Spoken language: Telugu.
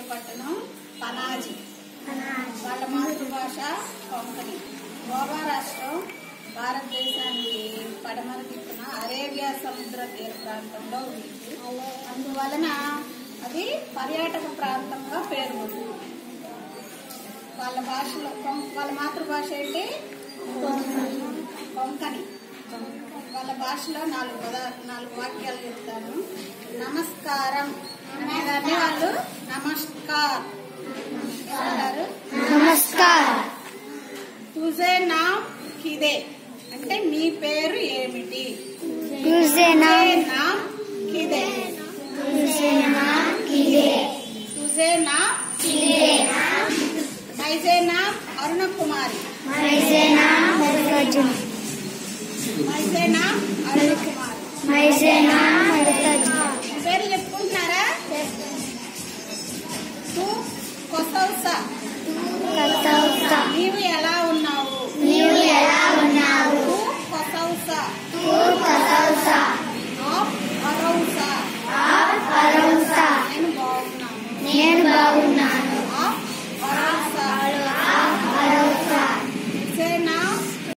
పట్టణం పనాజీ వాళ్ళ మాతృభాష కొంకణి గోవా రాష్ట్రం భారతదేశానికి పడమర దిక్కున అరేబియా సముద్ర తీర ప్రాంతంలో ఉంది అందువలన అది పర్యాటక ప్రాంతంగా పేరు పొందింది వాళ్ళ భాషలో కొం- వాళ్ళ మాతృభాష ఏంటి కొంకణి వాళ్ళ భాషలో నాలుగు పద నాలుగు వాక్యాలు చెప్తాను నమస్కారం అనేదాన్ని వాళ్ళు నమస్కార్ ఏమంటారు నమస్కారం తుజే నామ్ కిదే అంటే నీ పేరు ఏమిటి तुझे नाम తుజే నామ్ కిదే तुझे नाम किले తుజే నామ్ మైజే నామ్ అరుణ కుమారి मैसे नाम अर्जुन మైజే నామ్ అరుణ కుమారి मैसे नाम